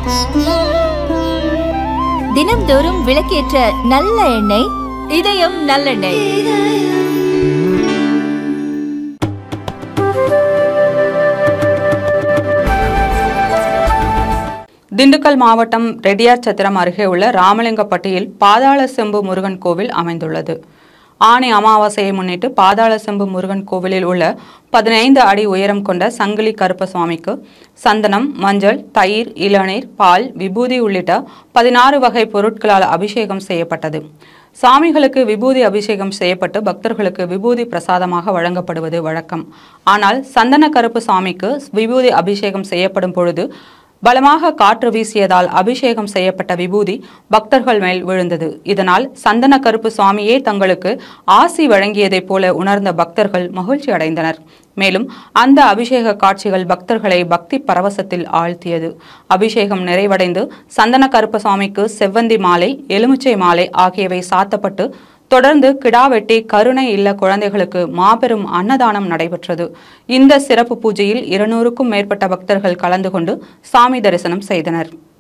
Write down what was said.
தினம்தோறும் விளக்கேற்ற நல்ல எண்ணெய் இதயம் நல்லெண்ணெய் திண்டுக்கல் மாவட்டம் ரெட்டியார் சத்திரம் அருகே உள்ள ராமலிங்கப்பட்டியில் பாதாள செம்பு முருகன் கோவில் அமைந்துள்ளது ஆணி அமாவாசையை முன்னிட்டு பாதாள செம்பு முருகன் கோவிலில் உள்ள பதினைந்து அடி உயரம் கொண்ட சங்கிலி கருப்ப சுவாமிக்கு சந்தனம் மஞ்சள் தயிர் இளநீர் பால் விபூதி உள்ளிட்ட பதினாறு வகை பொருட்களால் அபிஷேகம் செய்யப்பட்டது சாமிகளுக்கு விபூதி அபிஷேகம் செய்யப்பட்டு பக்தர்களுக்கு விபூதி பிரசாதமாக வழங்கப்படுவது வழக்கம் ஆனால் சந்தன கருப்பு சாமிக்கு விபூதி அபிஷேகம் செய்யப்படும் பொழுது பலமாக காற்று வீசியதால் அபிஷேகம் செய்யப்பட்ட விபூதி பக்தர்கள் மேல் விழுந்தது இதனால் சந்தன கருப்பு சுவாமியே தங்களுக்கு ஆசி வழங்கியதைப் போல உணர்ந்த பக்தர்கள் மகிழ்ச்சி அடைந்தனர் மேலும் அந்த அபிஷேக காட்சிகள் பக்தர்களை பக்தி பரவசத்தில் ஆழ்த்தியது அபிஷேகம் நிறைவடைந்து சந்தன கருப்பு சுவாமிக்கு செவ்வந்தி மாலை எலுமிச்சை மாலை ஆகியவை சாத்தப்பட்டு தொடர்ந்து கிடா வெட்டி கருணை இல்ல குழந்தைகளுக்கு மாபெரும் அன்னதானம் நடைபெற்றது இந்த சிறப்பு பூஜையில் இருநூறுக்கும் மேற்பட்ட பக்தர்கள் கலந்து கொண்டு சாமி தரிசனம் செய்தனர்